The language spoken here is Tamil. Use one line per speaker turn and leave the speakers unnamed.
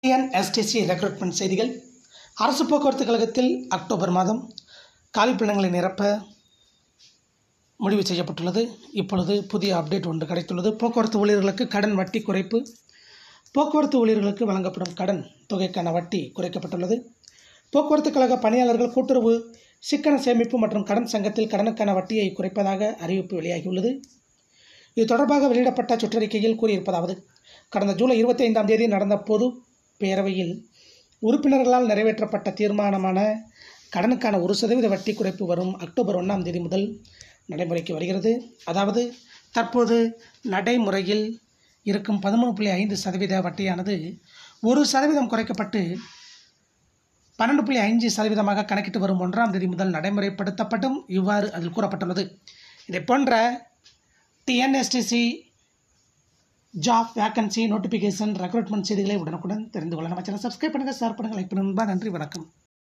டிஎன்எஸ்டிசி ரெக்ரூட்மெண்ட் செய்திகள் அரசு போக்குவரத்து கழகத்தில் அக்டோபர் மாதம் காலிப்பிடங்களை நிரப்ப முடிவு செய்யப்பட்டுள்ளது இப்பொழுது புதிய அப்டேட் ஒன்று கிடைத்துள்ளது போக்குவரத்து ஊழியர்களுக்கு கடன் வட்டி குறைப்பு போக்குவரத்து ஊழியர்களுக்கு வழங்கப்படும் கடன் தொகைக்கான வட்டி குறைக்கப்பட்டுள்ளது போக்குவரத்து கழக பணியாளர்கள் கூட்டுறவு சிக்கன சேமிப்பு மற்றும் கடன் சங்கத்தில் கடனுக்கான வட்டியை குறைப்பதாக அறிவிப்பு வெளியாகியுள்ளது இது தொடர்பாக வெளியிடப்பட்ட சுற்றறிக்கையில் கூறியிருப்பதாவது கடந்த ஜூலை இருபத்தி ஐந்தாம் தேதி நடந்த பொது பேரவையில் உறுப்பினர்களால் நிறைவேற்றப்பட்ட தீர்மானமான கடனுக்கான ஒரு சதவீத வட்டி குறைப்பு வரும் அக்டோபர் ஒன்றாம் தேதி முதல் நடைமுறைக்கு வருகிறது அதாவது தற்போது நடைமுறையில் இருக்கும் பதிமூணு புள்ளி ஐந்து சதவீத வட்டியானது ஒரு சதவீதம் குறைக்கப்பட்டு பன்னெண்டு புள்ளி ஐந்து சதவீதமாக கணக்கிட்டு வரும் ஒன்றாம் தேதி முதல் நடைமுறைப்படுத்தப்படும் இவ்வாறு அதில் கூறப்பட்டுள்ளது இதை போன்ற TNSTC job vacancy notification recruitment செய்திகளை உடனுக்குடன் தெரிந்து கொள்ள நம்ம சேனல் சப்ஸ்கிரைப் பண்ணுங்கள் ஷேர் பண்ணுங்கள் லைக் பண்ணுங்கள் நன்றி வணக்கம்